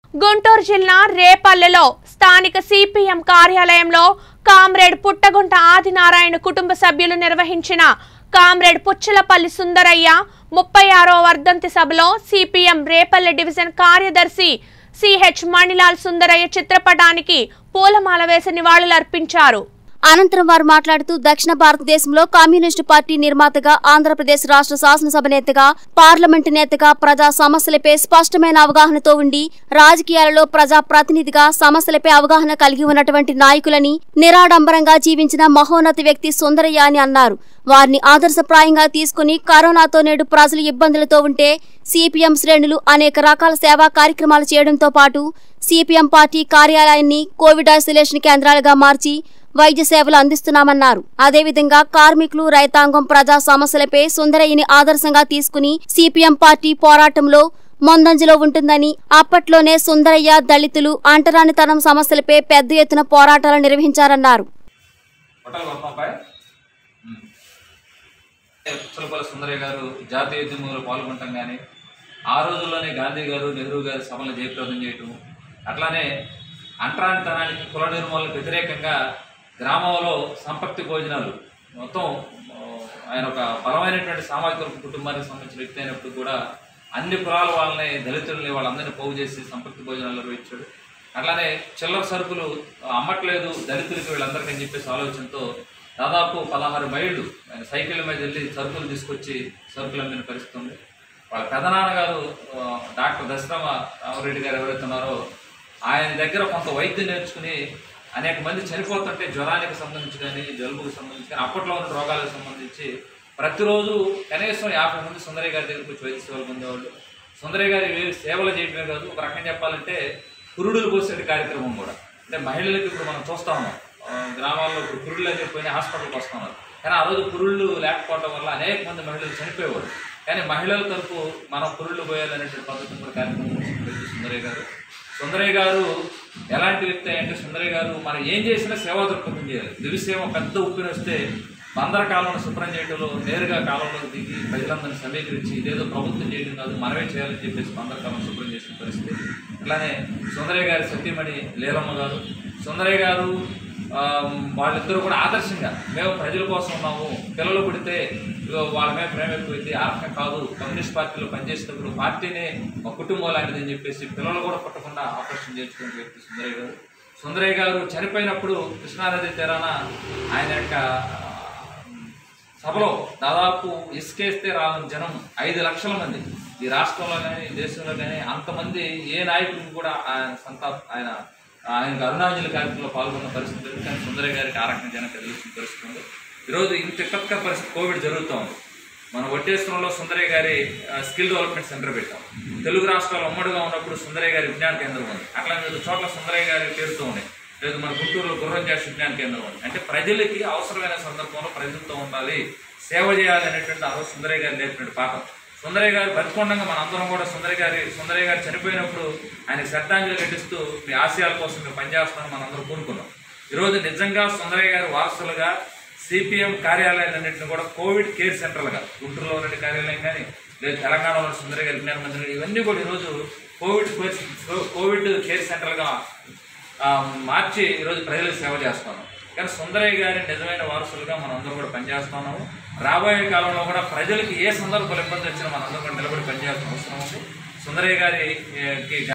గుంటూరు జిల్లా రేపల్లెలో స్థానిక సిపిఎం కార్యాలయంలో కామ్రేడ్ పుట్టగుంట ఆదినారాయణ కుటుంబ సభ్యులు నిర్వహించిన కామ్రేడ్ పుచ్చలపల్లి సుందరయ్య ముప్పై ఆరో వర్ధంతి సభలో సిపిఎం రేపల్లె డివిజన్ కార్యదర్శి సిహెచ్ మణిలాల్ సుందరయ్య చిత్రపటానికి పూలమాల వేసి నివాళులర్పించారు అనంతరం వారు మాట్లాడుతూ దక్షిణ భారతదేశంలో కమ్యూనిస్టు పార్టీ నిర్మాతగా ఆంధ్రప్రదేశ్ రాష్ట్ర శాసనసభ నేతగా పార్లమెంటు నేతగా ప్రజా సమస్యలపై స్పష్టమైన అవగాహనతో ఉండి రాజకీయాలలో ప్రజా ప్రతినిధిగా సమస్యలపై అవగాహన కలిగి ఉన్నటువంటి నాయకులని నిరాడంబరంగా జీవించిన మహోన్నత వ్యక్తి సుందరయ్య అని అన్నారు వారిని ఆదర్శప్రాయంగా తీసుకుని కరోనాతో నేడు ప్రజలు ఇబ్బందులతో ఉంటే సిపిఎం శ్రేణులు అనేక రకాల సేవా కార్యక్రమాలు చేయడంతో పాటు సిపిఎం పార్టీ కార్యాలయాన్ని కోవిడ్ ఐసోలేషన్ కేంద్రాలుగా మార్చి వైద్య సేవలు అందిస్తున్నామన్నారు అదేవిధంగా కార్మికులు రైతాంగం ప్రజా సమస్యలపై సుందరయ్యని ఆదర్శంగా తీసుకుని సిపిఎం పార్టీ పోరాటంలో ముందంజలో ఉంటుందని అప్పట్లోనే సుందరయ్య దళితులు అంటరానితనం సమస్యలపై పెద్ద ఎత్తున పోరాటాలు నిర్వహించారన్నారు హోటల్ వర్మపై పుచ్చలపల్లి సుందరయ్య గారు జాతీయ ఉద్యమంలో పాల్గొనటం కానీ ఆ రోజుల్లోనే గాంధీ గారు నెహ్రూ గారి సభలు జయప్రదం చేయటం అట్లానే అంటరానితనానికి కుల నిర్మూలనకు వ్యతిరేకంగా గ్రామంలో సంపత్తి భోజనాలు మొత్తం ఆ, ఆయన ఒక బలమైనటువంటి సామాజిక వర్గ కుటుంబానికి సంబంధించిన వ్యక్తి అయినప్పుడు కూడా అన్ని కులాల వాళ్ళని దళితుల్ని వాళ్ళందరినీ పోగు చేసి సంపత్తి భోజనాలు నిర్వహించాడు అట్లానే చిల్లర సరుకులు అమ్మట్లేదు దళితులకి వీళ్ళందరికీ అని చెప్పేసి ఆలోచనతో దాదాపు పదహారు మైళ్ళు ఆయన సైకిల్ మీద వెళ్ళి సరుకులు తీసుకొచ్చి సరుకులు అమ్మిన పరిస్థితి ఉంది వాళ్ళ పెదనాన్నగారు ఆ, డాక్టర్ దశరమ రామరెడ్డి గారు ఎవరైతే ఉన్నారో ఆయన దగ్గర కొంత వైద్యం నేర్చుకుని అనేక మంది చనిపోతుంటే జ్వరానికి సంబంధించి కానీ జలుబుకు సంబంధించి కానీ అప్పట్లో ఉన్న రోగాలకు సంబంధించి ప్రతిరోజు కనీసం యాభై మంది సుందరయ్య గారి దగ్గరికి వచ్చి వైద్య సేవలు పొందేవాళ్ళు సుందరయ్య గారి వే- సేవలు చేయడమే కాదు ఒక రకంగా చెప్పాలంటే పురుడులు పోసే కార్యక్రమం కూడా అంటే మహిళలకు ఇప్పుడు మనం చూస్తా ఉన్నాం ఆ, గ్రామాల్లో ఇప్పుడు పురుళ్ళు అని పోయిన హాస్పిటల్కి వస్తున్నారు కానీ ఆ రోజు పురుళ్ళు లేకపోవడం వల్ల అనేక మంది మహిళలు చనిపోయేవారు కానీ మహిళల తరపు మనం పురుళ్ళు పోయాలనేటువంటి పద్ధతిని కూడా కార్యక్రమం చేసిన వ్యక్తి సుందరయ్య గారు సుందరయ్య గారు ఎలాంటి వ్యక్తి అంటే సుందరయ్య గారు మనం ఏం చేసినా సేవా దృక్పథం చేయాలి దివిసేవ పెద్ద ఉప్పిని వస్తే బందర కాలంలో శుభ్రం చేయడంలో నేరుగా కాలంలోకి దిగి ప్రజలందరినీ సమీకరించి ఇదేదో ప్రభుత్వం చేయడం కాదు మనమే చేయాలని చెప్పేసి బందర కాలం శుభ్రం చేసిన పరిస్థితి అలానే సుందరయ్య గారి సత్యమణి లీలమ్మ గారు సుందరయ్య గారు ఆ, వాళ్ళిద్దరూ కూడా ఆదర్శంగా మేము ప్రజల కోసం ఉన్నాము పిల్లలు పుడితే ఇదిగో వాళ్ళ మీద ప్రేమ ఎక్కువైతే ఆ రకం కాదు కమ్యూనిస్ట్ పార్టీలో పనిచేసేటప్పుడు పార్టీనే ఒక కుటుంబం లాంటిది అని చెప్పేసి పిల్లలు కూడా పుట్టకుండా ఆపరేషన్ చేయించుకునే వ్యక్తి సుందరయ్య గారు సుందరయ్య గారు చనిపోయినప్పుడు కృష్ణానది తీరాన ఆయన యొక్క ఆ, సభలో దాదాపు ఇసుకేస్తే రాని జనం ఐదు లక్షల మంది ఈ రాష్ట్రంలో కానీ దేశంలో కానీ అంతమంది ఏ నాయకుడికి కూడా ఆయన సంతా ఆయన ఆయనకు అరుణాంజలి కార్యక్రమంలో పాల్గొన్న పరిస్థితి లేదు కానీ సుందరయ్య గారికి ఆ రకంగా జనం కదిలించిన పరిస్థితి ఉంది ఈరోజు ఇంత విపత్కర పరిస్థితి కోవిడ్ జరుగుతూ ఉంది మన వడ్డేశ్వరంలో సుందరయ్య గారి ఆ, స్కిల్ డెవలప్మెంట్ సెంటర్ పెట్టాం తెలుగు రాష్ట్రాలు ఉమ్మడిగా ఉన్నప్పుడు సుందరయ్య గారి విజ్ఞాన కేంద్రం ఉంది అట్లా వివిధ చోట్ల సుందరయ్య గారి పేరుతో ఉన్నాయి లేదు మన గుంటూరులో గుర్రం జాష్ విజ్ఞాన కేంద్రం ఉంది అంటే ప్రజలకి అవసరమైన సందర్భంలో ప్రజలతో ఉండాలి సేవ చేయాలి అనేటువంటి ఆ రోజు సుందరయ్య గారు నేర్పినటువంటి పాఠం సుందరయ్య గారు బతికొండగా మనందరం కూడా సుందరయ్య గారి సుందరయ్య గారు చనిపోయినప్పుడు ఆయన శ్రద్ధాంజలి ఘటిస్తూ మీ ఆశయాల కోసం మేము పనిచేస్తామని మనందరం కోరుకున్నాం ఈరోజు నిజంగా సుందరయ్య గారి వారసులుగా సిపిఎం కార్యాలయాలన్నింటినీ కూడా కోవిడ్ కేర్ సెంటర్లుగా గుంటూరులో ఉన్న కార్యాలయం కానీ లేదు తెలంగాణలో సుందరయ్య గారి విజ్ఞాన మందిరం ఇవన్నీ కూడా ఈరోజు కోవిడ్ కేర్- కోవిడ్ కేర్ సెంటర్లుగా ఆ, మార్చి ఈరోజు ప్రజలకు సేవ చేస్తాను కానీ సుందరయ్య గారి నిజమైన వారసులుగా మనం అందరం కూడా పనిచేస్తున్నాము రాబోయే కాలంలో కూడా ప్రజలకు ఏ సందర్భాలు ఇబ్బంది వచ్చినా మనం అందరం కూడా నిలబడి పనిచేయాల్సిన అవసరం ఉంది సుందరయ్య గారికి